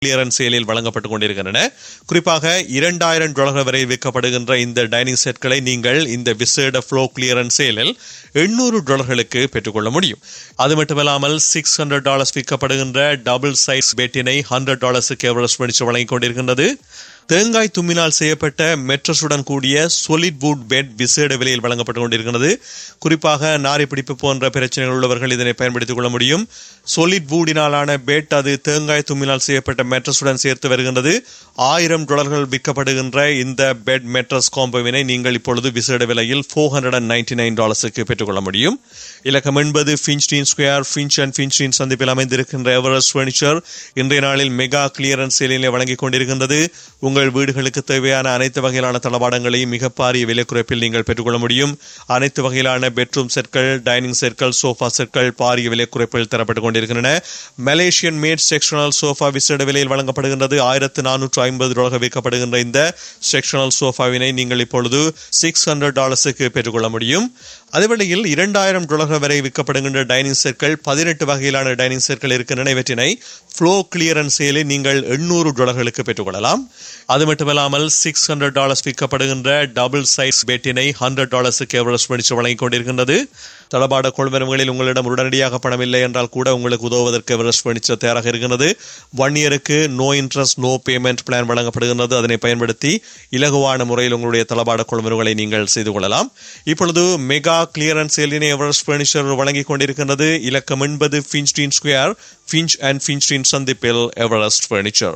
clearance சேலில் வழங்கப்பட்டுக் கொண்டிருக்கின்றன குறிப்பாக இரண்டாயிரம் டாலர்கள் வரை விற்கப்படுகின்ற இந்த டைனிங் செட்களை நீங்கள் இந்த விசேட ஃப்ளோ கிளியரன்ஸ் சேலில் எண்ணூறு டாலர்களுக்கு பெற்றுக்கொள்ள முடியும் அது மட்டுமல்லாமல் சிக்ஸ் ஹண்ட்ரட் டாலர்ஸ் விற்கப்படுகின்ற டபுள் சைஸ் பெட்டினை ஹண்ட்ரட் டாலர்ஸுக்கு எவரெஸ்ட் ஃபர்னிச்சர் வழங்கிக் கொண்டிருக்கின்றது தேங்காய் தும்மினால் செய்யப்பட்ட மெட்ரஸுடன் கூடிய சொலிட் வுட் பெட் விசேட விலையில் வழங்கப்பட்டுக் கொண்டிருக்கிறது குறிப்பாக நாரி பிடிப்பு போன்ற பிரச்சனைகள் உள்ளவர்கள் இதனை பயன்படுத்திக் கொள்ள முடியும் சொலிட் வூடினாலான பெட் அது தேங்காய் தும்மினால் செய்யப்பட்ட மெட்ரஸுடன் சேர்த்து வருகின்றது ஆயிரம் டாலர்கள் விற்கப்படுகின்ற இந்த பெட் மெட்ரஸ் காம்போவினை நீங்கள் இப்பொழுது விசேட விலையில் four hundred and ninety nine டாலர்ஸுக்கு பெற்றுக்கொள்ள முடியும் இலக்கம் என்பது Finchdene square Finch and Finchdene சந்திப்பில் அமைந்திருக்கின்ற எவரெஸ்ட் ஃபர்னிச்சர் இன்றைய நாளில் மெகா கிளியரன்ஸ் சேலிலே வழங்கிக் கொண்டிருக்கின்றது உங்கள் வீடுகளுக்கு தேவையான அனைத்து வகையிலான தளபாடங்களையும் மிக பாரிய விலை குறைப்பில் நீங்கள் பெற்றுக்கொள்ள முடியும் அனைத்து வகையிலான பெட்ரூம் செட்கள் டைனிங் செட்கள் சோஃபா செட்கள் பாரிய விலை குறைப்பில் தரப்பட்டுக் கொண்டிருக்கின்றன மலேசியன் மேட் செக்ஷனல் சோஃபா விசேட விலையில் வழங்கப்படுகின்றது ஆயிரத்து நானூற்று ஐம்பது டாலர்கள் விற்கப்படுகின்ற இந்த செக்ஷனல் சோஃபாவினை நீங்கள் இப்பொழுது சிக்ஸ் ஹண்ட்ரட் டாலர்ஸுக்கு பெற்றுக்கொள்ள முடியும் அதேவேளையில் இரண்டாயிரம் டாலர்கள் வரை விற்கப்படுகின்ற டைனிங் செட்கள் பதினெட்டு வகையிலான டைனிங் செட்கள் இருக்கின்றன இவற்றினை ஃப்ளோ கிளியரன்ஸ் சேலில் நீங்கள் எண்ணூறு டாலர்களுக்கு பெற்றுக்கொள்ளலாம் அது மட்டுமல்லாமல் சிக்ஸ் ஹண்ட்ரட் டாலர்ஸ் விற்கப்படுகின்ற டபுள் சைஸ் பெட்டினை ஹண்ட்ரட் டாலர்ஸுக்கு எவரெஸ்ட் ஃபர்னிச்சர் வழங்கிக் கொண்டிருக்கின்றது தளபாட கொள்வனவுகளில் உங்களிடம் உடனடியாக பணம் இல்லை என்றால் கூட உங்களுக்கு உதவுவதற்கு எவரெஸ்ட் ஃபர்னிச்சர் தயாராக இருக்கிறது ஒன் இயருக்கு no interest no payment plan வழங்கப்படுகின்றது அதனை பயன்படுத்தி இலகுவான முறையில் உங்களுடைய தளபாட கொள்வனவுகளை நீங்கள் செய்து கொள்ளலாம் இப்பொழுது மெகா கிளியரன்ஸ் சேலினை எவரெஸ்ட் ஃபர்னிச்சர் வழங்கிக் கொண்டிருக்கின்றது இலக்கம் என்பது Finchdene square Finch and Finchdene சந்திப்பில் எவரெஸ்ட் ஃபர்னிச்சர்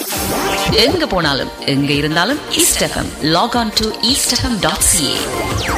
எங்க போனாலும் எங்க இருந்தாலும் East FM log on to East FM dot CA